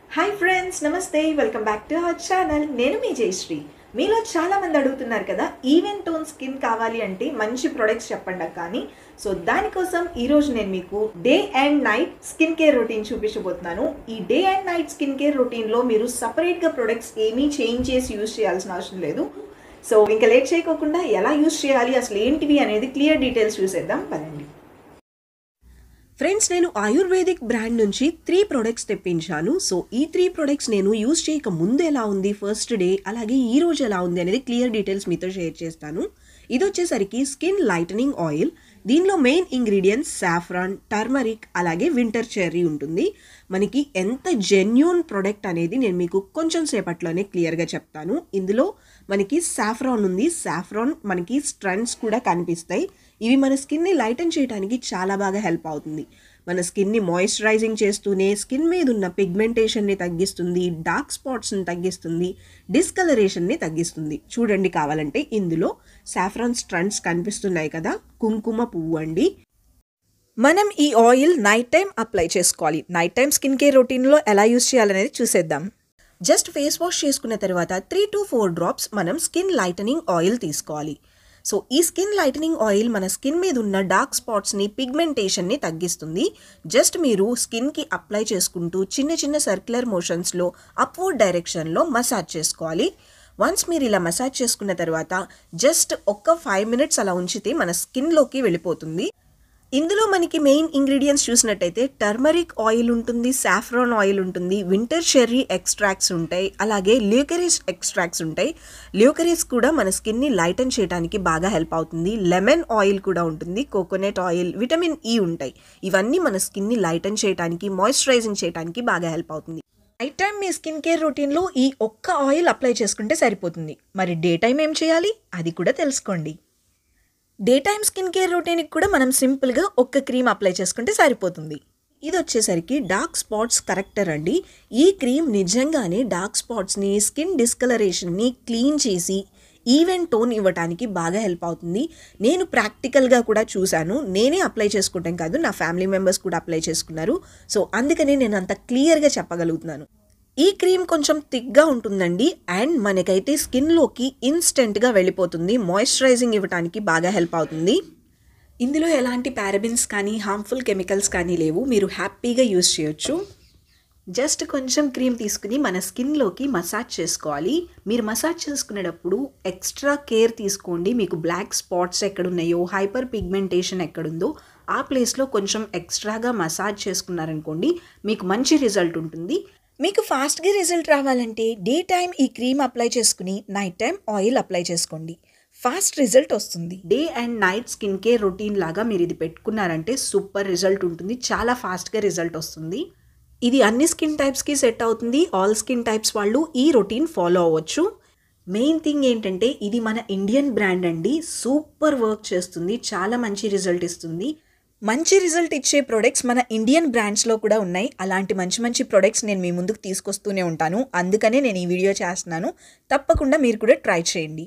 hi friends నమస్తే welcome back to our channel నేను మీ జయశ్రీ మీలో చాలా మంది అడుగుతున్నారు కదా ఈవెన్ టోన్ స్కిన్ కావాలి అంటే మంచి ప్రొడక్ట్స్ చెప్పండి అక్క అని సో దానికోసం ఈరోజు నేను మీకు day and night skin care routine చూపించబోతున్నాను ఈ day and night skin care రొటీన్లో మీరు సపరేట్గా ప్రొడక్ట్స్ ఏమీ చేంజ్ చేసి యూజ్ చేయాల్సిన అవసరం లేదు సో ఇంకా లేట్ చేయకోకుండా ఎలా యూజ్ చేయాలి అసలు ఏంటివి అనేది క్లియర్ డీటెయిల్స్ చూసేద్దాం పదండి ఫ్రెండ్స్ నేను ఆయుర్వేదిక్ బ్రాండ్ నుంచి త్రీ ప్రొడక్ట్స్ తెప్పించాను సో ఈ త్రీ ప్రొడక్ట్స్ నేను యూజ్ చేయక ముందు ఎలా ఉంది ఫస్ట్ డే అలాగే ఈ రోజు ఎలా ఉంది అనేది క్లియర్ డీటెయిల్స్ మీతో షేర్ చేస్తాను ఇది వచ్చేసరికి స్కిన్ లైటనింగ్ ఆయిల్ దీనిలో మెయిన్ ఇంగ్రీడియంట్స్ సాఫ్రాన్ టర్మరిక్ అలాగే వింటర్ చెర్రీ ఉంటుంది మనకి ఎంత జెన్యున్ ప్రొడక్ట్ అనేది నేను మీకు కొంచెం సేపట్లోనే క్లియర్గా చెప్తాను ఇందులో మనకి సాఫ్రాన్ ఉంది సాఫ్రాన్ మనకి స్ట్రంట్స్ కూడా కనిపిస్తాయి ఇవి మన స్కిన్ని లైటన్ చేయడానికి చాలా బాగా హెల్ప్ అవుతుంది మన స్కిన్ని మాయిశ్చరైజింగ్ చేస్తూనే స్కిన్ మీద ఉన్న పిగ్మెంటేషన్ని తగ్గిస్తుంది డార్క్ స్పాట్స్ని తగ్గిస్తుంది డిస్కలరేషన్ని తగ్గిస్తుంది చూడండి కావాలంటే ఇందులో సాఫ్రాన్ స్ట్రంట్స్ కనిపిస్తున్నాయి కదా కుంకుమ పువ్వు అండి మనం ఈ ఆయిల్ నైట్ టైం అప్లై చేసుకోవాలి నైట్ టైం స్కిన్ కేర్ రొటీన్లో ఎలా యూస్ చేయాలనేది చూసేద్దాం జస్ట్ ఫేస్ వాష్ చేసుకున్న తర్వాత త్రీ టు ఫోర్ డ్రాప్స్ మనం స్కిన్ లైటనింగ్ ఆయిల్ తీసుకోవాలి సో ఈ స్కిన్ లైటనింగ్ ఆయిల్ మన స్కిన్ మీద ఉన్న డార్క్ స్పాట్స్ని పిగ్మెంటేషన్ని తగ్గిస్తుంది జస్ట్ మీరు స్కిన్కి అప్లై చేసుకుంటూ చిన్న చిన్న సర్క్యులర్ మోషన్స్లో అప్వర్డ్ డైరెక్షన్లో మసాజ్ చేసుకోవాలి వన్స్ మీరు ఇలా మసాజ్ చేసుకున్న తర్వాత జస్ట్ ఒక్క ఫైవ్ మినిట్స్ అలా ఉంచితే మన స్కిన్లోకి వెళ్ళిపోతుంది ఇందులో మనకి మెయిన్ ఇంగ్రీడియంట్స్ చూసినట్టయితే టర్మరిక్ ఆయిల్ ఉంటుంది సాఫ్రాన్ ఆయిల్ ఉంటుంది వింటర్ షెర్రీ ఎక్స్ట్రాక్ట్స్ ఉంటాయి అలాగే ల్యూకరీస్ ఎక్స్ట్రాక్ట్స్ ఉంటాయి ల్యూకరీస్ కూడా మన స్కిన్ని లైటన్ చేయడానికి బాగా హెల్ప్ అవుతుంది లెమన్ ఆయిల్ కూడా ఉంటుంది కోకోనట్ ఆయిల్ విటమిన్ ఈ ఉంటాయి ఇవన్నీ మన స్కిన్ని లైటన్ చేయడానికి మాయిశ్చరైజింగ్ చేయడానికి బాగా హెల్ప్ అవుతుంది నైట్ టైం మీ స్కిన్ కేర్ రొటీన్లో ఈ ఒక్క ఆయిల్ అప్లై చేసుకుంటే సరిపోతుంది మరి డే టైం ఏం చేయాలి అది కూడా తెలుసుకోండి డే టైమ్ స్కిన్ కేర్ రొటీన్కి కూడా మనం సింపుల్గా ఒక్క క్రీమ్ అప్లై చేసుకుంటే సరిపోతుంది ఇది వచ్చేసరికి డార్క్ స్పాట్స్ కరెక్టర్ అండి ఈ క్రీమ్ నిజంగానే డార్క్ స్పాట్స్ని స్కిన్ డిస్కలరేషన్ని క్లీన్ చేసి ఈవెన్ టోన్ ఇవ్వడానికి బాగా హెల్ప్ అవుతుంది నేను ప్రాక్టికల్గా కూడా చూశాను నేనే అప్లై చేసుకుంటాం కాదు నా ఫ్యామిలీ మెంబర్స్ కూడా అప్లై చేసుకున్నారు సో అందుకనే నేను అంత క్లియర్గా చెప్పగలుగుతున్నాను ఈ క్రీమ్ కొంచెం థిక్గా ఉంటుందండి అండ్ మనకైతే స్కిన్లోకి ఇన్స్టెంట్గా వెళ్ళిపోతుంది మాయిశ్చరైజింగ్ ఇవ్వడానికి బాగా హెల్ప్ అవుతుంది ఇందులో ఎలాంటి పారబిన్స్ కానీ హార్మ్ఫుల్ కెమికల్స్ కానీ లేవు మీరు హ్యాపీగా యూస్ చేయొచ్చు జస్ట్ కొంచెం క్రీమ్ తీసుకుని మన స్కిన్లోకి మసాజ్ చేసుకోవాలి మీరు మసాజ్ చేసుకునేటప్పుడు ఎక్స్ట్రా కేర్ తీసుకోండి మీకు బ్లాక్ స్పాట్స్ ఎక్కడున్నాయో హైపర్ పిగ్మెంటేషన్ ఎక్కడుందో ఆ ప్లేస్లో కొంచెం ఎక్స్ట్రాగా మసాజ్ చేసుకున్నారనుకోండి మీకు మంచి రిజల్ట్ ఉంటుంది మీకు ఫాస్ట్గా రిజల్ట్ రావాలంటే డే టైం ఈ క్రీమ్ అప్లై చేసుకుని నైట్ టైం ఆయిల్ అప్లై చేసుకోండి ఫాస్ట్ రిజల్ట్ వస్తుంది day and night skin care routine లాగా మీరు ఇది పెట్టుకున్నారంటే సూపర్ రిజల్ట్ ఉంటుంది చాలా ఫాస్ట్గా రిజల్ట్ వస్తుంది ఇది అన్ని స్కిన్ టైప్స్కి సెట్ అవుతుంది ఆల్ స్కిన్ టైప్స్ వాళ్ళు ఈ రొటీన్ ఫాలో అవ్వచ్చు మెయిన్ థింగ్ ఏంటంటే ఇది మన ఇండియన్ బ్రాండ్ అండి సూపర్ వర్క్ చేస్తుంది చాలా మంచి రిజల్ట్ ఇస్తుంది మంచి రిజల్ట్ ఇచ్చే ప్రొడక్ట్స్ మన ఇండియన్ బ్రాండ్స్లో కూడా ఉన్నాయి అలాంటి మంచి మంచి ప్రొడక్ట్స్ నేను మీ ముందుకు తీసుకొస్తూనే ఉంటాను అందుకనే నేను ఈ వీడియో చేస్తున్నాను తప్పకుండా మీరు కూడా ట్రై చేయండి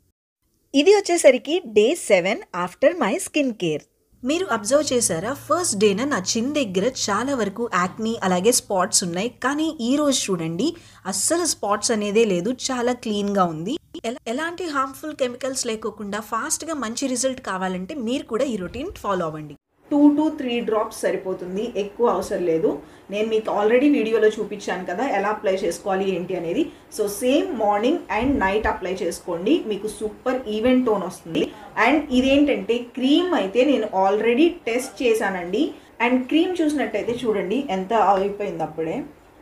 ఇది వచ్చేసరికి day seven after my skin care మీరు అబ్జర్వ్ చేశారా ఫస్ట్ డేన నా చిన్ దగ్గర చాలా వరకు యాక్నీ అలాగే స్పాట్స్ ఉన్నాయి కానీ ఈ రోజు చూడండి అస్సలు స్పాట్స్ అనేదే లేదు చాలా క్లీన్గా ఉంది ఎలా ఎలాంటి హార్మ్ఫుల్ కెమికల్స్ లేకోకుండా ఫాస్ట్గా మంచి రిజల్ట్ కావాలంటే మీరు కూడా ఈ రొటీన్ ఫాలో అవ్వండి టూ టు త్రీ డ్రాప్స్ సరిపోతుంది ఎక్కువ అవసరం లేదు నేను మీకు ఆల్రెడీ వీడియోలో చూపించాను కదా ఎలా అప్లై చేసుకోవాలి ఏంటి అనేది so same morning and night apply చేసుకోండి మీకు సూపర్ ఈవెంట్ టోన్ వస్తుంది అండ్ ఇదేంటంటే క్రీమ్ అయితే నేను ఆల్రెడీ టెస్ట్ చేశానండి అండ్ క్రీమ్ చూసినట్టయితే చూడండి ఎంత అయిపోయింది అప్పుడే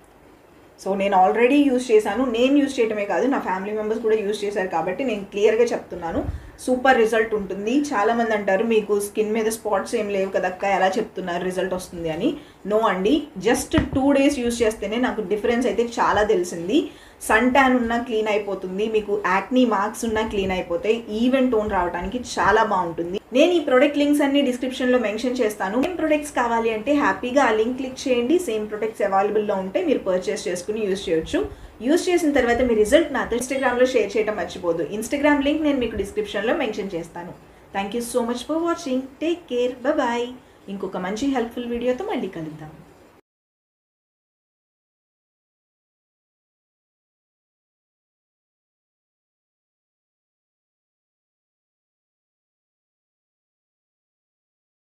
సో నేను ఆల్రెడీ యూస్ చేశాను నేను యూస్ చేయటమే కాదు నా ఫ్యామిలీ మెంబర్స్ కూడా యూస్ చేశారు కాబట్టి నేను క్లియర్గా చెప్తున్నాను సూపర్ రిజల్ట్ ఉంటుంది చాలామంది అంటారు మీకు స్కిన్ మీద స్పాట్స్ ఏం లేవు కదక్క ఎలా చెప్తున్నారు రిజల్ట్ వస్తుంది అని నో అండి జస్ట్ టూ డేస్ యూస్ చేస్తేనే నాకు డిఫరెన్స్ అయితే చాలా తెలిసింది సన్ ట్యాన్ ఉన్నా క్లీన్ అయిపోతుంది మీకు యాక్నీ మార్క్స్ ఉన్నా క్లీన్ అయిపోతాయి ఈవెన్ టోన్ రావడానికి చాలా బాగుంటుంది నేను ఈ ప్రొడక్ట్ లింక్స్ అన్ని డిస్క్రిప్షన్లో మెన్షన్ చేస్తాను ఏం ప్రొడక్ట్స్ కావాలి అంటే హ్యాపీగా ఆ లింక్ క్లిక్ చేయండి సేమ్ ప్రొడక్ట్స్ అవైలబుల్లో ఉంటే మీరు పర్చేస్ చేసుకుని యూస్ చేయొచ్చు యూస్ చేసిన తర్వాత మీ రిజల్ట్ నాతో ఇన్స్టాగ్రామ్లో షేర్ చేయడం మర్చిపోదు ఇన్స్టాగ్రామ్ లింక్ నేను మీకు డిస్క్రిప్షన్లో మెన్షన్ చేస్తాను thank you so much for watching take care bye ఇంకొక మంచి హెల్ప్ఫుల్ వీడియోతో మళ్ళీ కలుద్దాం